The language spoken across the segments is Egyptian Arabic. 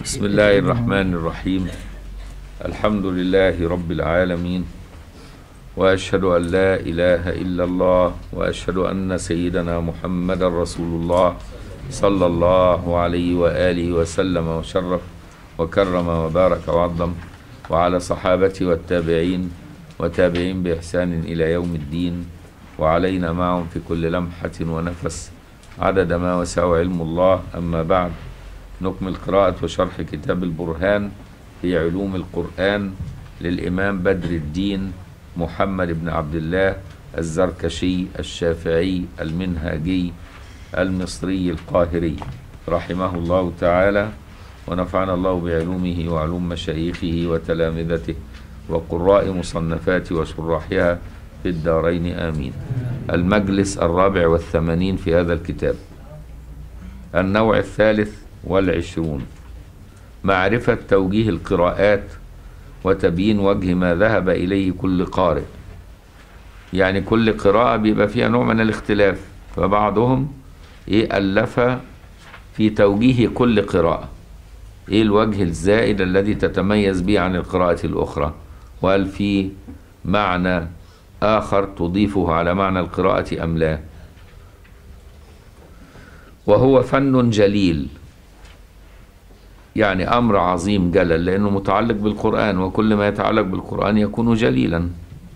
بسم الله الرحمن الرحيم الحمد لله رب العالمين واشهد ان لا اله الا الله واشهد ان سيدنا محمد رسول الله صلى الله عليه واله وسلم وشرف وكرم وبارك وعظم وعلى صحابته والتابعين وتابعين باحسان الى يوم الدين وعلينا معهم في كل لمحه ونفس عدد ما وسع علم الله اما بعد نكمل قراءة وشرح كتاب البرهان في علوم القرآن للإمام بدر الدين محمد بن عبد الله الزركشي الشافعي المنهاجي المصري القاهري رحمه الله تعالى ونفعنا الله بعلومه وعلوم مشايخه وتلامذته وقراء مصنفات وشراحها في الدارين آمين المجلس الرابع والثمانين في هذا الكتاب النوع الثالث والعشرون معرفة توجيه القراءات وتبيين وجه ما ذهب إليه كل قارئ يعني كل قراءة بيبقى فيها نوع من الاختلاف فبعضهم إيه ألف في توجيه كل قراءة إيه الوجه الزائد الذي تتميز به عن القراءة الأخرى وهل في معنى آخر تضيفه على معنى القراءة أم لا وهو فن جليل يعني أمر عظيم جلل لأنه متعلق بالقرآن وكل ما يتعلق بالقرآن يكون جليلا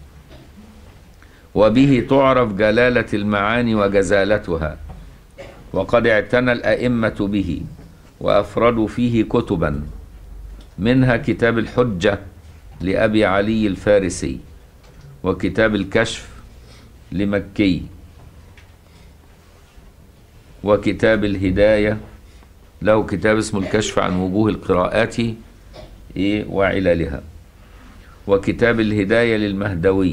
وبه تعرف جلالة المعاني وجزالتها وقد اعتنى الأئمة به وأفردوا فيه كتبا منها كتاب الحجة لأبي علي الفارسي وكتاب الكشف لمكي وكتاب الهداية له كتاب اسمه الكشف عن وجوه القراءات إيه وعللها وكتاب الهداية للمهدوي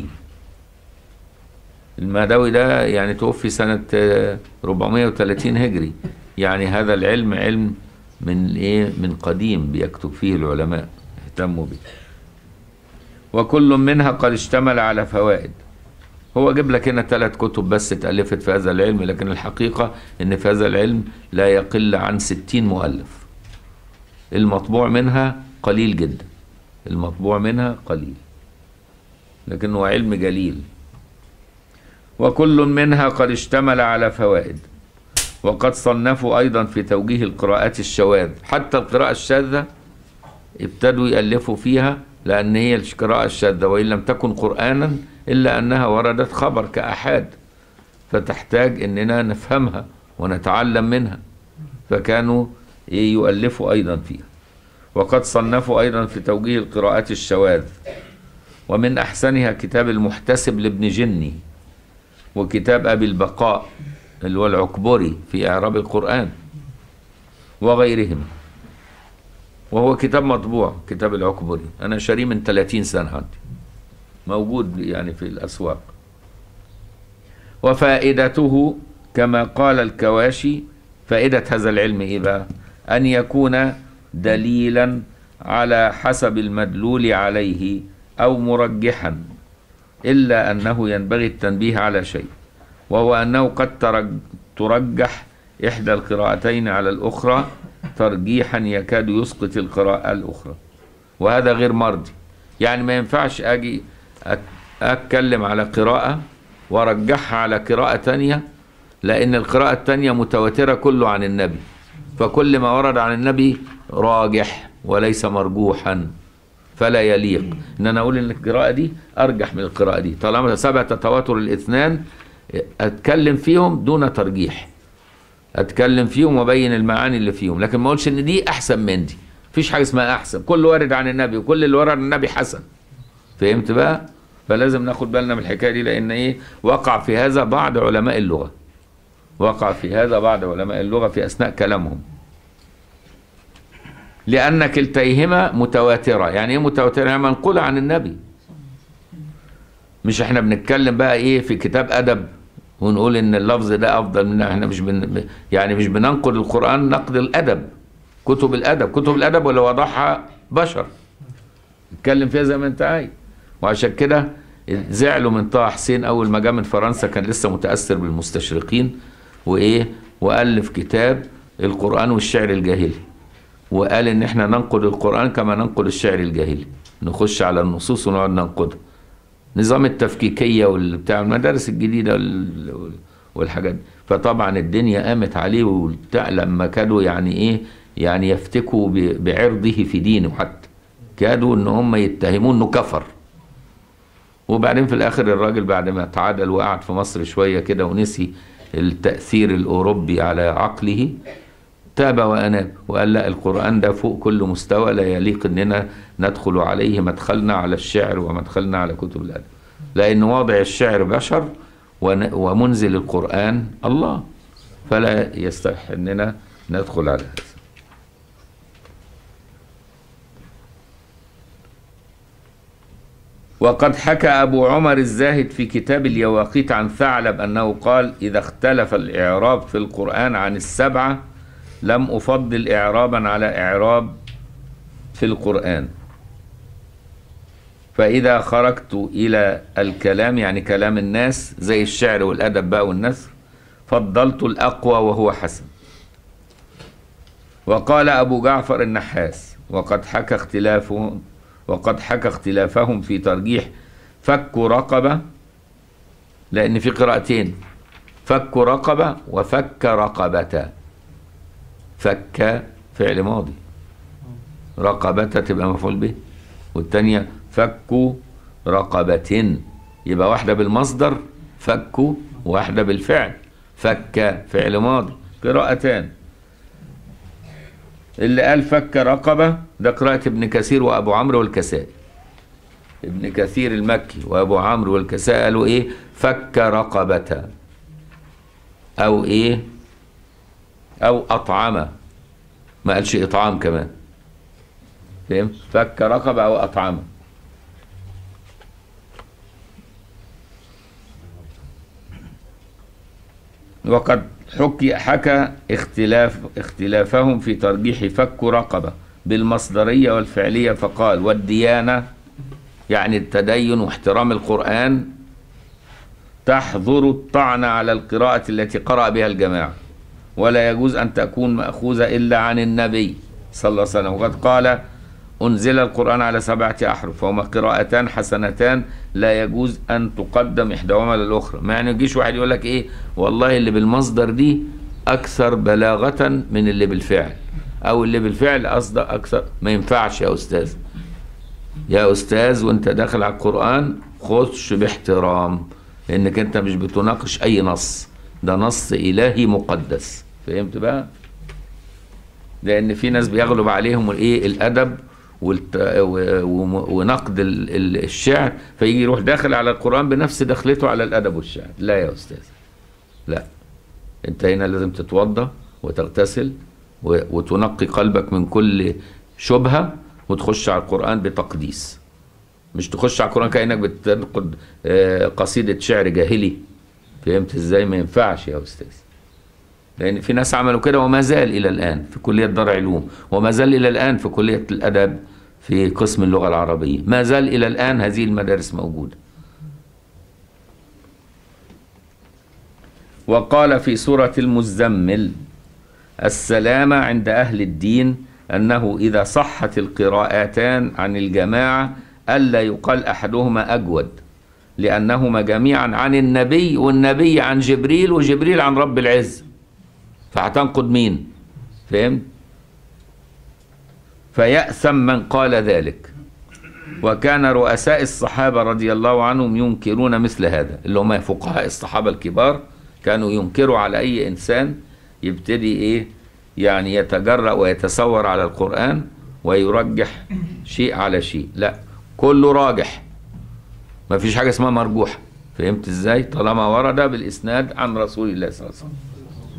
المهدوي ده يعني توفي سنة 430 هجري يعني هذا العلم علم من ايه من قديم بيكتب فيه العلماء اهتموا به وكل منها قد اشتمل على فوائد هو جاب لك هنا ثلاث كتب بس اتألفت في هذا العلم لكن الحقيقة ان في هذا العلم لا يقل عن ستين مؤلف المطبوع منها قليل جدا المطبوع منها قليل لكنه علم جليل وكل منها قد اشتمل على فوائد وقد صنفوا أيضا في توجيه القراءات الشواذ حتى القراءة الشاذة ابتدوا يألفوا فيها لأن هي القراءة الشاذة وإن لم تكن قرآنا إلا أنها وردت خبر كأحاد فتحتاج أننا نفهمها ونتعلم منها فكانوا يؤلفوا أيضا فيها وقد صنفوا أيضا في توجيه القراءات الشواذ ومن أحسنها كتاب المحتسب لابن جني وكتاب أبي البقاء اللي هو العكبري في إعراب القرآن وغيرهما وهو كتاب مطبوع كتاب العكبري أنا شاريه من 30 سنة عندي موجود يعني في الأسواق وفائدته كما قال الكواشي فائدة هذا العلم إيه بقى أن يكون دليلا على حسب المدلول عليه أو مرجحا إلا أنه ينبغي التنبيه على شيء وهو أنه قد ترجح إحدى القراءتين على الأخرى ترجيحا يكاد يسقط القراءة الأخرى وهذا غير مرضي يعني ما ينفعش أجي أتكلم على قراءة وارجحها على قراءة تانية لأن القراءة التانية متواترة كله عن النبي فكل ما ورد عن النبي راجح وليس مرجوحا فلا يليق ان انا اقول ان القراءه دي ارجح من القراءه دي طالما ثبت تواتر الاثنان اتكلم فيهم دون ترجيح اتكلم فيهم وابين المعاني اللي فيهم لكن ما اقولش ان دي احسن من دي مفيش حاجه اسمها احسن كل وارد عن النبي وكل اللي ورد عن النبي حسن فهمت بقى فلازم ناخد بالنا من الحكايه دي لان ايه وقع في هذا بعض علماء اللغه وقع في هذا بعض علماء اللغه في اثناء كلامهم لأن كلتيهما متواترة يعني إيه متواترة يعني منقولة عن النبي مش احنا بنتكلم بقى ايه في كتاب أدب ونقول ان اللفظ ده افضل من احنا مش بن يعني مش بننقد القرآن نقد الأدب كتب الأدب كتب الأدب ولا وضعها بشر اتكلم فيها زي ما انت عايز وعشان كده زعلوا من طه حسين اول ما جه من فرنسا كان لسه متاثر بالمستشرقين وايه والف كتاب القران والشعر الجاهلي وقال ان احنا ننقد القرآن كما ننقد الشعر الجاهلي نخش على النصوص ونقعد ننقدها نظام التفكيكية والبتاع المدارس الجديدة وال- والحاجات دي. فطبعا الدنيا قامت عليه وبتاع لما كادوا يعني ايه يعني يفتكوا ب- بعرضه في دينه حتى كادوا ان هم يتهمون انه كفر وبعدين في الاخر الراجل بعد ما تعادل وقعد في مصر شويه كده ونسي التاثير الاوروبي على عقله تاب واناب وقال لا القران ده فوق كل مستوى لا يليق اننا ندخل عليه مدخلنا على الشعر ومدخلنا على كتب الادب لان واضع الشعر بشر ون- ومنزل القران الله فلا يستح اننا ندخل على هذا وقد حكى أبو عمر الزاهد في كتاب اليواقيت عن ثعلب أنه قال إذا اختلف الإعراب في القرآن عن السبعة لم أفضل إعرابا على إعراب في القرآن فإذا خرجت إلى الكلام يعني كلام الناس زي الشعر والأدب بقى والنثر فضلت الأقوى وهو حسن وقال أبو جعفر النحاس وقد حكى اختلافهم وقد حكى اختلافهم في ترجيح فك رقبة لأن في قراءتين فك رقبة وفك رقبة فك فعل ماضي رقبة تبقى مفعول به والتانية فك رقبة يبقى واحدة بالمصدر فك واحدة بالفعل فك فعل ماضي قراءتان اللي قال فك رقبة ده قراءة ابن كثير وأبو عمرو والكسائي ابن كثير المكي وأبو عمرو والكسائي قالوا إيه فك رقبة أو إيه أو أطعم ما قالش إطعام كمان فهمت فك رقبة أو أطعم وقد حكي حكى اختلاف اختلافهم في ترجيح فك رقبة بالمصدرية والفعلية فقال والديانة يعني التدين واحترام القرآن تحظر الطعن على القراءة التي قرأ بها الجماعة ولا يجوز أن تكون مأخوذة إلا عن النبي صلى الله عليه وسلم وقد قال أنزل القرآن على سبعة أحرف وهما قراءتان حسنتان لا يجوز أن تقدم إحداهما للأخرى ما يعني يجيش واحد يقول لك إيه والله اللي بالمصدر دي أكثر بلاغة من اللي بالفعل أو اللي بالفعل قصده أكثر ما ينفعش يا أستاذ يا أستاذ وأنت داخل على القرآن خش باحترام لأنك أنت مش بتناقش أي نص ده نص إلهي مقدس فهمت بقى؟ لان في ناس بيغلب عليهم الايه الادب والت... و... و... ونقد ال... ال- الشعر فيجي يروح داخل على القران بنفس دخلته على الادب والشعر لا يا استاذ لا انت هنا لازم تتوضا وتغتسل و... وتنقي قلبك من كل شبهه وتخش على القران بتقديس مش تخش على القران كانك بتنقد آه، قصيده شعر جاهلي فهمت ازاي ما ينفعش يا استاذ لان في ناس عملوا كده وما زال الى الان في كليه دار علوم وما زال الى الان في كليه الادب في قسم اللغه العربيه ما زال الى الان هذه المدارس موجوده وقال في سوره المزمل السلامه عند اهل الدين انه اذا صحت القراءتان عن الجماعه الا يقال احدهما اجود لانهما جميعا عن النبي والنبي عن جبريل وجبريل عن رب العزه فهتنقد مين فهمت فيأثم من قال ذلك وكان رؤساء الصحابة رضي الله عنهم ينكرون مثل هذا اللي هم فقهاء الصحابة الكبار كانوا ينكروا على أي إنسان يبتدي إيه يعني يتجرأ ويتصور على القرآن ويرجح شيء على شيء لا كله راجح ما فيش حاجة اسمها مرجوحة فهمت ازاي طالما ورد بالإسناد عن رسول الله صلى الله عليه وسلم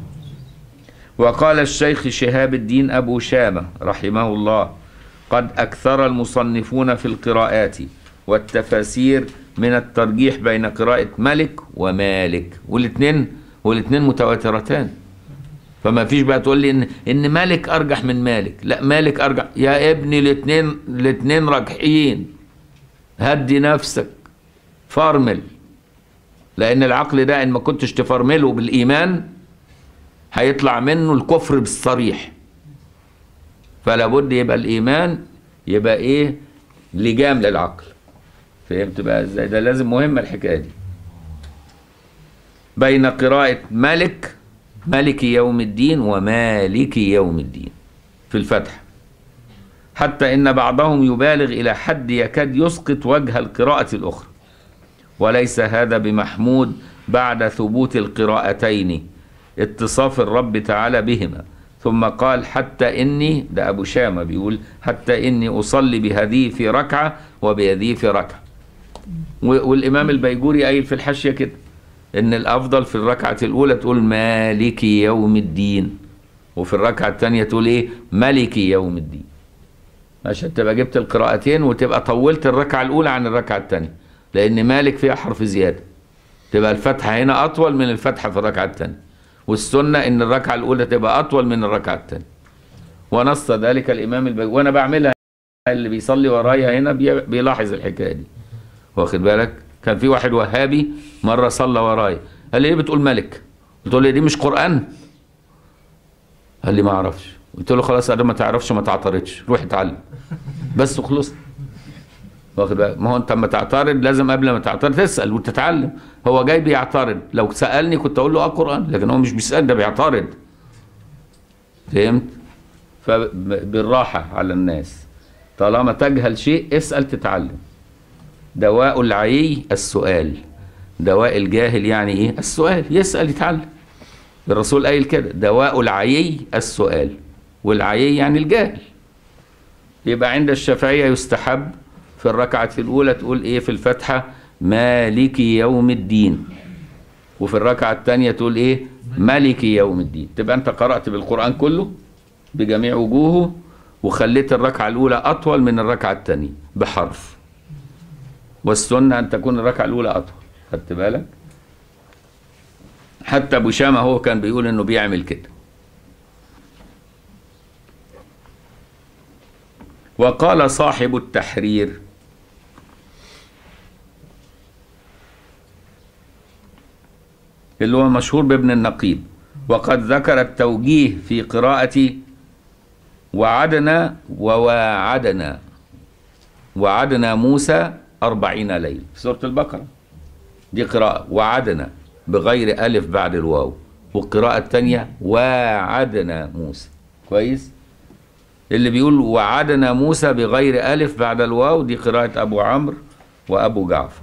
وقال الشيخ شهاب الدين أبو شامة رحمه الله قد أكثر المصنفون في القراءات والتفاسير من الترجيح بين قراءة ملك ومالك والاثنين والاثنين متواترتان فما فيش بقى تقول لي ان ان مالك ارجح من مالك لا مالك ارجح يا ابني الاثنين الاثنين راجحين هدي نفسك فرمل لان العقل ده ان ما كنتش تفرمله بالايمان هيطلع منه الكفر بالصريح فلا بد يبقى الايمان يبقى ايه لجام للعقل فهمت بقى ازاي ده لازم مهمه الحكايه دي بين قراءه ملك ملك يوم الدين ومالك يوم الدين في الفتح حتى ان بعضهم يبالغ الى حد يكاد يسقط وجه القراءه الاخرى وليس هذا بمحمود بعد ثبوت القراءتين اتصاف الرب تعالى بهما ثم قال حتى إني ده أبو شامة بيقول حتى إني أصلي بهذه في ركعة وبهذه في ركعة و- والإمام البيجوري قايل في الحاشية كده إن الأفضل في الركعة الأولى تقول مالك يوم الدين وفي الركعة الثانية تقول إيه ملك يوم الدين عشان تبقى جبت القراءتين وتبقى طولت الركعة الأولى عن الركعة الثانية لأن مالك فيها حرف زيادة تبقى الفتحة هنا أطول من الفتحة في الركعة الثانية والسنة إن الركعة الأولى تبقى أطول من الركعة الثانية ونص ذلك الإمام البيجوري وأنا بعملها اللي بيصلي ورايا هنا بي- بيلاحظ الحكاية دي واخد بالك كان في واحد وهابي مرة صلى ورايا قال لي إيه بتقول ملك قلت له دي مش قرآن قال لي ما أعرفش قلت له خلاص أنا ما تعرفش ما تعترضش روح اتعلم بس وخلصت واخد بالك ما هو انت اما تعترض لازم قبل ما تعترض تسال وتتعلم هو جاي بيعترض لو سالني كنت اقول له اه قران لكن هو مش بيسال ده بيعترض فهمت فبالراحه على الناس طالما تجهل شيء اسال تتعلم دواء العيي السؤال دواء الجاهل يعني ايه السؤال يسال يتعلم الرسول قايل كده دواء العيي السؤال والعيي يعني الجاهل يبقى عند الشافعية يستحب في الركعة الأولى تقول إيه في الفاتحة مالك يوم الدين وفي الركعة الثانية تقول إيه مالك يوم الدين تبقى أنت قرأت بالقرآن كله بجميع وجوهه وخليت الركعة الأولى أطول من الركعة الثانية بحرف والسنة أن تكون الركعة الأولى أطول خدت بالك حتى أبو شامة هو كان بيقول إنه بيعمل كده وقال صاحب التحرير اللي هو مشهور بابن النقيب وقد ذكر التوجيه في قراءة وعدنا وواعدنا وعدنا موسى أربعين ليلة في سورة البقرة دي قراءة وعدنا بغير ألف بعد الواو والقراءة الثانية واعدنا موسى كويس اللي بيقول وعدنا موسى بغير ألف بعد الواو دي قراءة أبو عمرو وأبو جعفر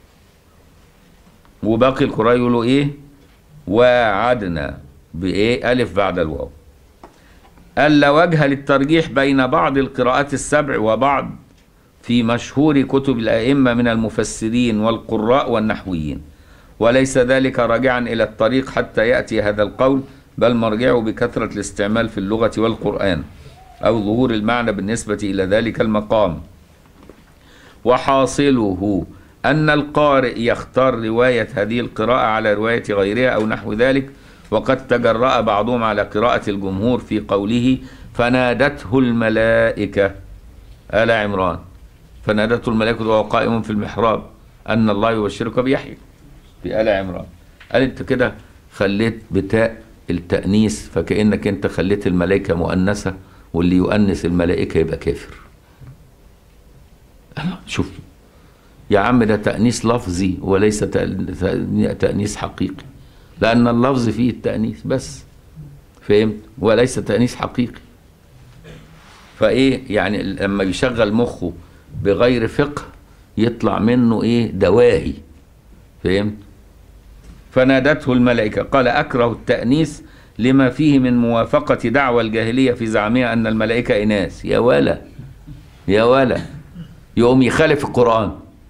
وباقي القراء يقولوا إيه وعدنا بإيه ألف بعد الواو قال لا وجه للترجيح بين بعض القراءات السبع وبعض في مشهور كتب الأئمة من المفسرين والقراء والنحويين وليس ذلك راجعا إلى الطريق حتى يأتي هذا القول بل مرجعه بكثرة الاستعمال في اللغة والقرآن أو ظهور المعنى بالنسبة إلى ذلك المقام وحاصله أن القارئ يختار رواية هذه القراءة على رواية غيرها أو نحو ذلك وقد تجرأ بعضهم على قراءة الجمهور في قوله فنادته الملائكة آل عمران فنادته الملائكة وهو قائم في المحراب أن الله يبشرك بيحيى في آل عمران قال أنت كده خليت بتاء التأنيس فكأنك أنت خليت الملائكة مؤنثة واللي يؤنس الملائكة يبقى كافر شوف يا عم ده تأنيس لفظي وليس تأنيس حقيقي لأن اللفظ فيه التأنيس بس فهمت وليس تأنيس حقيقي فإيه يعني لما يشغل مخه بغير فقه يطلع منه إيه دواهي فهمت فنادته الملائكة قال أكره التأنيس لما فيه من موافقة دعوى الجاهلية في زعمها أن الملائكة إناث يا ولا يا ولا يقوم يخالف القرآن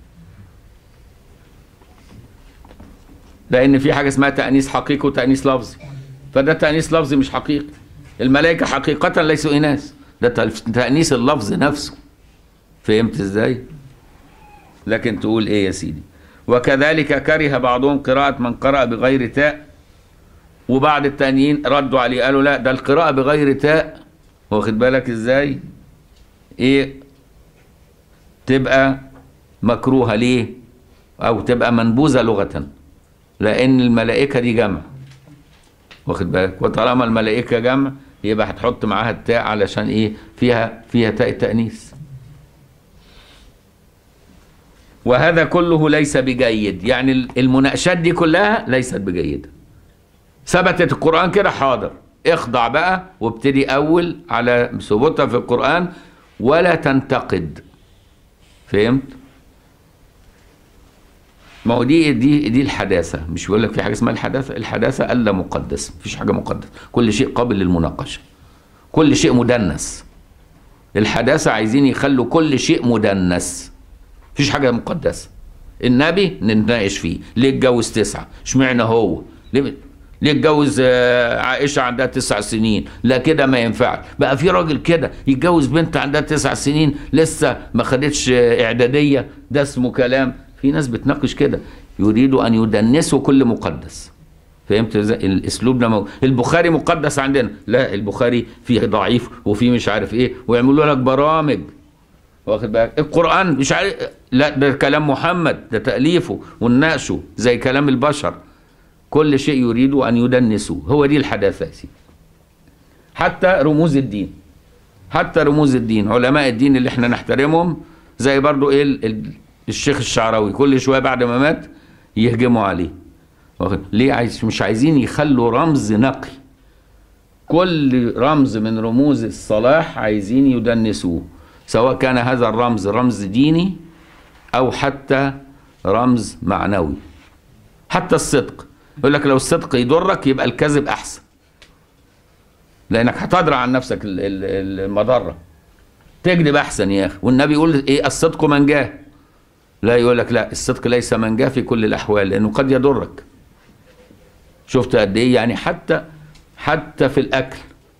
لأن في حاجة اسمها تأنيس حقيقي وتأنيس لفظي فده تأنيس لفظي مش حقيقي الملائكة حقيقة ليسوا إناث ده تأنيس اللفظ نفسه فهمت ازاي؟ لكن تقول ايه يا سيدي؟ وكذلك كره بعضهم قراءة من قرأ بغير تاء وبعض التانيين ردوا عليه قالوا لا ده القراءة بغير تاء واخد بالك ازاي؟ ايه تبقى مكروهة ليه؟ أو تبقى منبوذة لغة لأن الملائكة دي جمع واخد بالك وطالما الملائكة جمع يبقى هتحط معاها التاء علشان ايه فيها فيها تاء التانيث وهذا كله ليس بجيد يعني المناقشات دي كلها ليست بجيده ثبتت القرآن كده حاضر اخضع بقى وابتدي أول على ثبوتها في القرآن ولا تنتقد فهمت؟ ما هو دي دي دي الحداثة مش بيقول لك في حاجة اسمها الحداثة الحداثة ألا مقدس مفيش حاجة مقدسة كل شيء قابل للمناقشة كل شيء مدنس الحداثة عايزين يخلوا كل شيء مدنس مفيش حاجة مقدسة النبي نتناقش فيه ليه اتجوز تسعة اشمعنى هو ليه ليه اتجوز آه، عائشة عندها تسع سنين لا كده ما ينفعش بقى في راجل كده يتجوز بنت عندها تسع سنين لسه ما خدتش آه، إعدادية ده اسمه كلام في ناس بتناقش كده يريدوا أن يدنسوا كل مقدس فهمت ازاي الاسلوب ده مو... البخاري مقدس عندنا لا البخاري فيه ضعيف وفيه مش عارف ايه ويعملوا لك برامج واخد بالك القران مش عارف لا ده كلام محمد ده تاليفه ونناقشه زي كلام البشر كل شيء يريدوا ان يدنسوه هو دي الحداثه يا سيدي حتى رموز الدين حتى رموز الدين علماء الدين اللي احنا نحترمهم زي برضو ايه ال- ال- الشيخ الشعراوي كل شويه بعد ما مات يهجموا عليه واخد ليه عايز مش عايزين يخلوا رمز نقي كل رمز من رموز الصلاح عايزين يدنسوه سواء كان هذا الرمز رمز ديني او حتى رمز معنوي حتى الصدق يقول لك لو الصدق يضرك يبقى الكذب احسن لانك هتدرى عن نفسك ال- ال- المضره تكذب احسن يا اخي والنبي يقول ايه الصدق منجاه لا يقول لك لا الصدق ليس منجاه في كل الاحوال لانه قد يضرك شفت قد ايه يعني حتى حتى في الاكل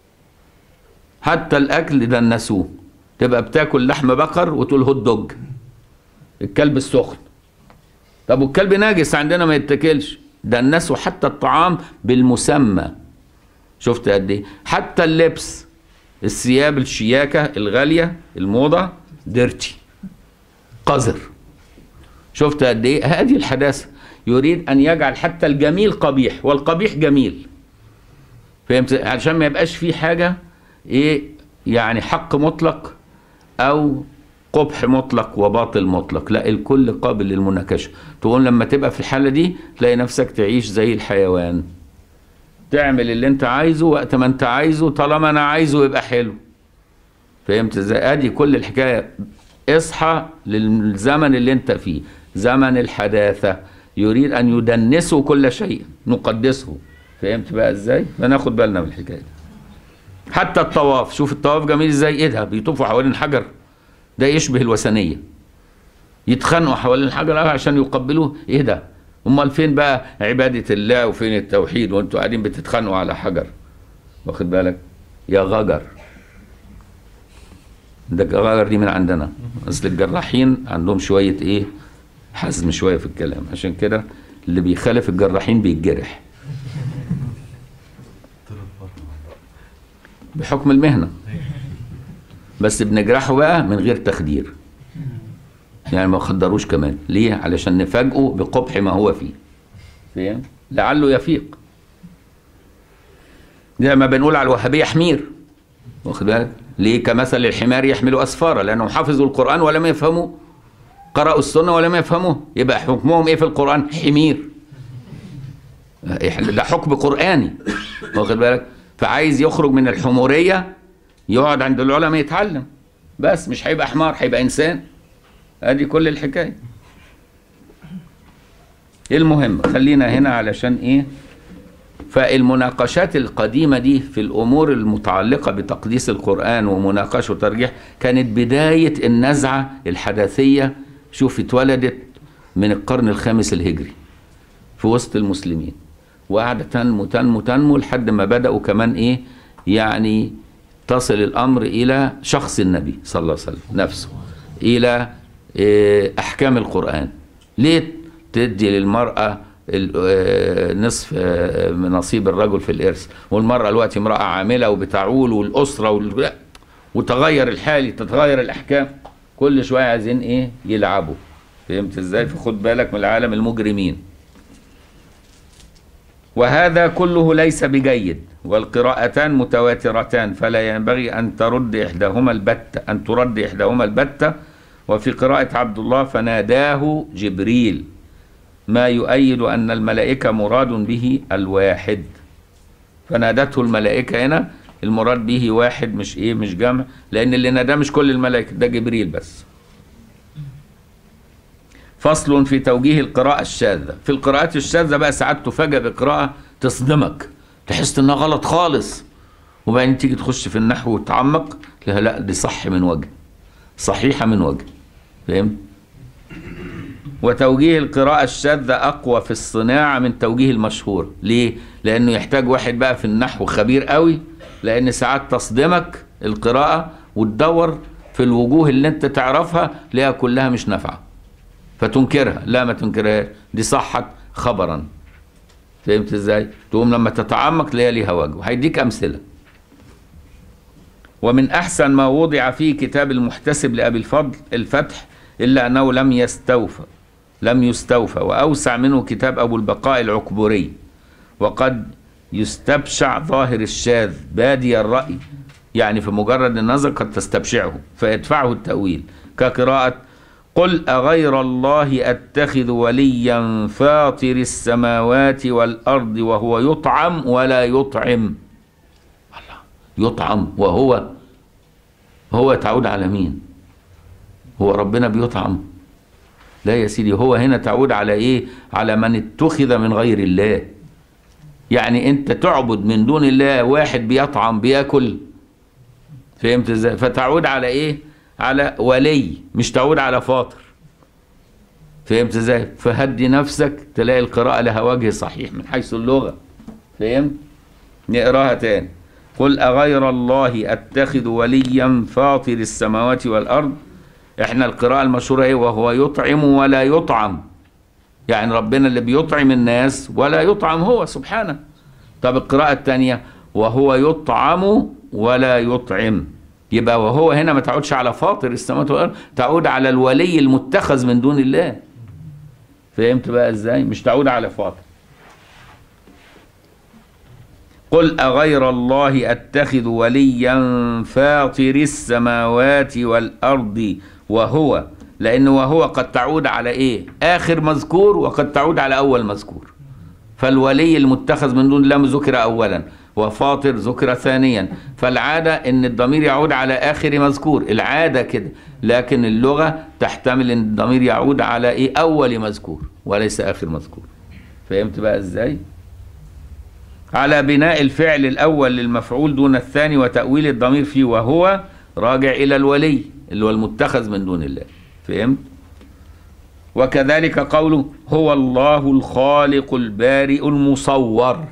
حتى الاكل دنسوه تبقى بتاكل لحم بقر وتقول هوت دوج الكلب السخن طب والكلب ناجس عندنا ما يتاكلش دنسوا حتى الطعام بالمسمى شفت قد ايه حتى اللبس الثياب الشياكه الغاليه الموضه ديرتي قذر شفت قد ايه هذه الحداثه يريد ان يجعل حتى الجميل قبيح والقبيح جميل فهمت عشان ما يبقاش في حاجه ايه يعني حق مطلق او قبح مطلق وباطل مطلق لا الكل قابل للمناقشه تقول لما تبقى في الحاله دي تلاقي نفسك تعيش زي الحيوان تعمل اللي انت عايزه وقت ما انت عايزه طالما انا عايزه يبقى حلو فهمت ازاي ادي كل الحكايه اصحى للزمن اللي انت فيه زمن الحداثه يريد ان يدنسوا كل شيء نقدسه فهمت بقى ازاي فناخد بالنا من الحكايه دي. حتى الطواف شوف الطواف جميل ازاي ايه ده بيطوفوا حوالين حجر ده يشبه الوثنيه يتخانقوا حوالين الحجر عشان يقبلوه ايه ده امال فين بقى عباده الله وفين التوحيد وانتوا قاعدين بتتخانقوا على حجر واخد بالك يا غجر ده غجر دي من عندنا اصل الجراحين عندهم شويه ايه حزم شويه في الكلام عشان كده اللي بيخالف الجراحين بيتجرح بحكم المهنه بس بنجرحه بقى من غير تخدير يعني ما خدروش كمان ليه علشان نفاجئه بقبح ما هو فيه فاهم لعله يفيق زي ما بنقول على الوهابيه حمير واخد بالك ليه كمثل الحمار يحمل اسفارا لانهم حفظوا القران ولم يفهموا قرأوا السنه ولم يفهموه يبقى حكمهم ايه في القران حمير ده حكم قراني واخد بالك فعايز يخرج من الحموريه يقعد عند العلماء يتعلم بس مش هيبقى حمار هيبقى انسان ادي كل الحكايه المهم خلينا هنا علشان ايه فالمناقشات القديمة دي في الأمور المتعلقة بتقديس القرآن ومناقشة وترجيح كانت بداية النزعة الحداثية شوف اتولدت من القرن الخامس الهجري في وسط المسلمين وقعدت تنمو تنمو تنمو لحد ما بدأوا كمان إيه يعني تصل الأمر إلى شخص النبي صلى الله عليه وسلم نفسه إلى إيه أحكام القرآن ليه تدي للمرأة ال- آه، نصف آه، من نصيب الرجل في الإرث والمرأة دلوقتي امرأة عاملة وبتعول والأسرة وال... لا، وتغير الحال تتغير الأحكام كل شوية عايزين إيه يلعبوا فهمت إزاي فخد بالك من العالم المجرمين وهذا كله ليس بجيد والقراءتان متواترتان فلا ينبغي أن ترد إحداهما البتة أن ترد إحداهما البتة وفي قراءة عبد الله فناداه جبريل ما يؤيد أن الملائكة مراد به الواحد فنادته الملائكة هنا المراد به واحد مش ايه مش جمع لان اللي ناداه مش كل الملائكة ده جبريل بس فصل في توجيه القراءة الشاذة في القراءات الشاذة بقى ساعات تفاجأ بقراءة تصدمك تحس انها غلط خالص وبعدين تيجي تخش في النحو وتعمق لا لا دي صح من وجه صحيحة من وجه فهمت وتوجيه القراءة الشاذة أقوى في الصناعة من توجيه المشهور ليه؟ لأنه يحتاج واحد بقى في النحو خبير قوي لأن ساعات تصدمك القراءة وتدور في الوجوه اللي انت تعرفها تلاقيها كلها مش نافعة فتنكرها لا ما تنكرهاش دي صحت خبرا فهمت ازاي تقوم لما تتعمق تلاقيها ليها وجه هيديك امثله ومن احسن ما وضع في كتاب المحتسب لابي الفضل الفتح الا انه لم يستوفى لم يستوفى واوسع منه كتاب ابو البقاء العكبري وقد يستبشع ظاهر الشاذ بادي الراي يعني في مجرد النظر قد تستبشعه فيدفعه التاويل كقراءه قل أغير الله أتخذ وليا فاطر السماوات والأرض وهو يطعم ولا يطعم الله يطعم وهو هو تعود على مين هو ربنا بيطعم لا يا سيدي هو هنا تعود على ايه على من اتخذ من غير الله يعني انت تعبد من دون الله واحد بيطعم بياكل فهمت ازاي فتعود على ايه على ولي مش تعود على فاطر فهمت ازاي فهدي نفسك تلاقي القراءة لها وجه صحيح من حيث اللغة فهمت نقراها تاني قل أغير الله أتخذ وليا فاطر السماوات والأرض احنا القراءة المشهورة ايه وهو يطعم ولا يطعم يعني ربنا اللي بيطعم الناس ولا يطعم هو سبحانه طب القراءة الثانية وهو يطعم ولا يطعم يبقى وهو هنا ما تعودش على فاطر السماوات والارض تعود على الولي المتخذ من دون الله فهمت بقى ازاي مش تعود على فاطر قل أغير الله أتخذ وليا فاطر السماوات والأرض وهو لأن وهو قد تعود على إيه آخر مذكور وقد تعود على أول مذكور فالولي المتخذ من دون الله ذكر أولا وفاطر ذكر ثانيا فالعادة ان الضمير يعود على اخر مذكور العادة كده لكن اللغة تحتمل ان الضمير يعود على ايه اول مذكور وليس اخر مذكور فهمت بقى ازاي على بناء الفعل الاول للمفعول دون الثاني وتأويل الضمير فيه وهو راجع الى الولي اللي هو المتخذ من دون الله فهمت وكذلك قوله هو الله الخالق البارئ المصور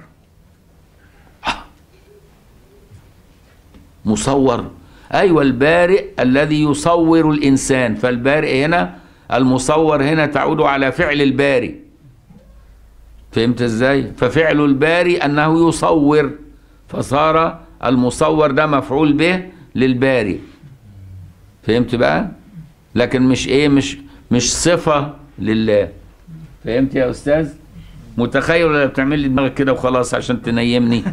مصور ايوه البارئ الذي يصور الانسان فالبارئ هنا المصور هنا تعود على فعل البارئ فهمت ازاي ففعل البارئ انه يصور فصار المصور ده مفعول به للبارئ فهمت بقى لكن مش ايه مش مش صفه لله فهمت يا استاذ متخيل ولا بتعمل لي دماغك كده وخلاص عشان تنيمني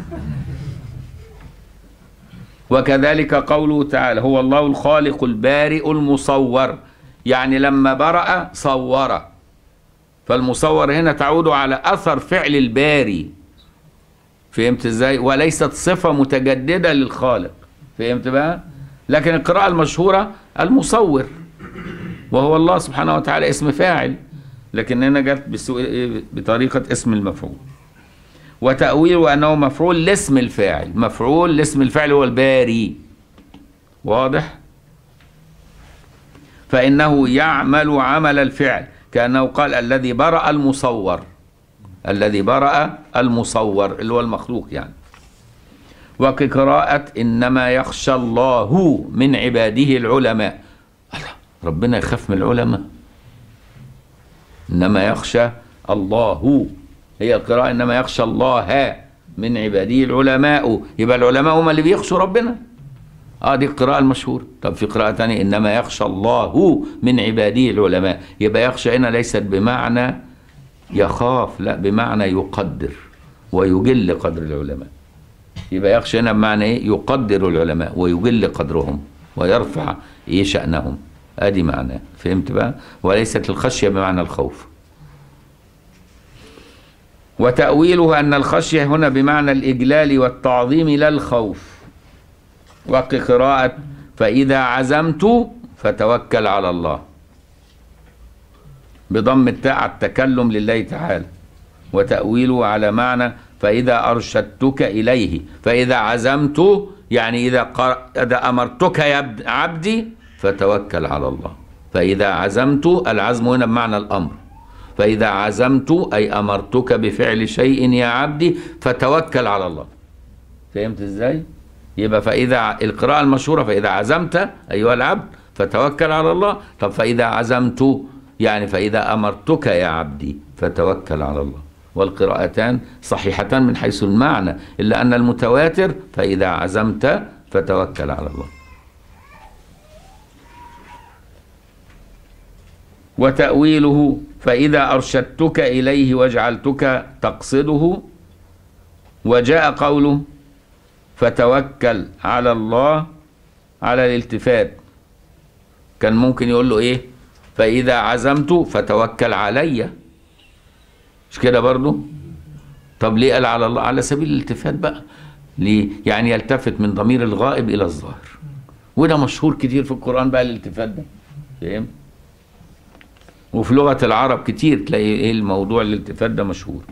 وكذلك قوله تعالى هو الله الخالق البارئ المصور يعني لما برأ صور فالمصور هنا تعود على أثر فعل الباري فهمت ازاي وليست صفة متجددة للخالق فهمت بقى لكن القراءة المشهورة المصور وهو الله سبحانه وتعالى اسم فاعل لكن هنا جت بطريقة اسم المفعول وتأويله أنه مفعول لاسم الفاعل مفعول لاسم الفاعل هو الباري واضح فإنه يعمل عمل الفعل كأنه قال الذي برأ المصور الذي برأ المصور اللي هو المخلوق يعني وكقراءة إنما يخشى الله من عباده العلماء الله ربنا يخاف من العلماء إنما يخشى الله هي القراءة إنما يخشى الله من عباده العلماء يبقى العلماء هم اللي بيخشوا ربنا اه دي القراءة المشهورة طب في قراءة ثانية إنما يخشى الله من عباده العلماء يبقى يخشى هنا ليست بمعنى يخاف لا بمعنى يقدر ويجل قدر العلماء يبقى يخشى هنا بمعنى ايه يقدر العلماء ويجل قدرهم ويرفع ايه شأنهم ادي معناه فهمت بقى وليست الخشية بمعنى الخوف وتأويله أن الخشية هنا بمعنى الإجلال والتعظيم لا الخوف وقراءة فإذا عزمت فتوكل على الله بضم التاء على التكلم لله تعالى وتأويله على معنى فإذا أرشدتك إليه فإذا عزمت يعني إذا, قر... إذا أمرتك يا عبد- عبدي فتوكل على الله فإذا عزمت العزم هنا بمعنى الأمر فإذا عزمت أي أمرتك بفعل شيء يا عبدي فتوكل على الله فهمت إزاي؟ يبقى فإذا القراءة المشهورة فإذا عزمت أيها العبد فتوكل على الله طب فإذا عزمت يعني فإذا أمرتك يا عبدي فتوكل على الله والقراءتان صحيحتان من حيث المعنى إلا أن المتواتر فإذا عزمت فتوكل على الله وتأويله فإذا أرشدتك إليه وجعلتك تقصده وجاء قوله فتوكل على الله على الالتفات كان ممكن يقول له ايه فإذا عزمت فتوكل علي مش كده برضو طب ليه قال على الله على سبيل الالتفات بقى ليه يعني يلتفت من ضمير الغائب إلى الظاهر وده مشهور كتير في القرآن بقى الالتفات ده فاهم وفي لغة العرب كتير تلاقي ايه الموضوع الالتفات ده مشهور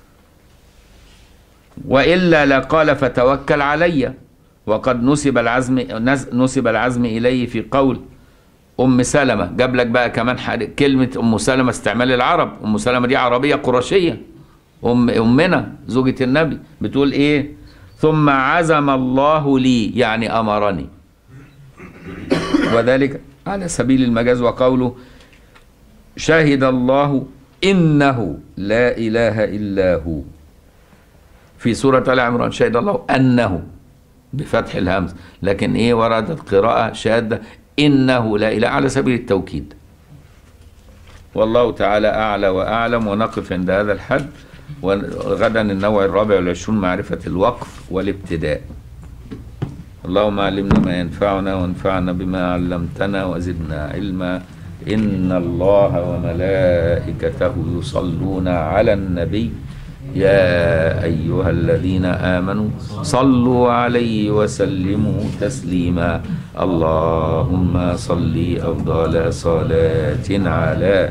وإلا لقال فتوكل علي وقد نسب العزم نس- نسب العزم إليه في قول أم سلمة جاب لك بقى كمان حد- كلمة أم سلمة استعمال العرب أم سلمة دي عربية قرشية أم أمنا زوجة النبي بتقول إيه ثم عزم الله لي يعني أمرني وذلك على سبيل المجاز وقوله شهد الله إنه لا إله إلا هو في سورة آل عمران شهد الله أنه بفتح الهمز لكن إيه وردت قراءة شادة إنه لا إله على سبيل التوكيد والله تعالى أعلى وأعلم ونقف عند هذا الحد وغدا النوع الرابع والعشرون معرفة الوقف والابتداء اللهم علمنا ما ينفعنا وانفعنا بما علمتنا وزدنا علما إن الله وملائكته يصلون على النبي يا أيها الذين آمنوا صلوا عليه وسلموا تسليما اللهم صل أفضل صلاة على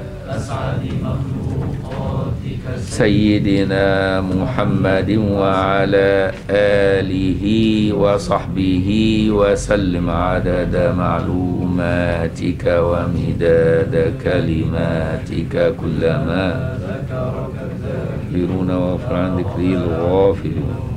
سيدنا محمد وعلى آله وصحبه وسلم عدد معلوماتك ومداد كلماتك كلما ذكرون وغفر عن ذكري الغافلون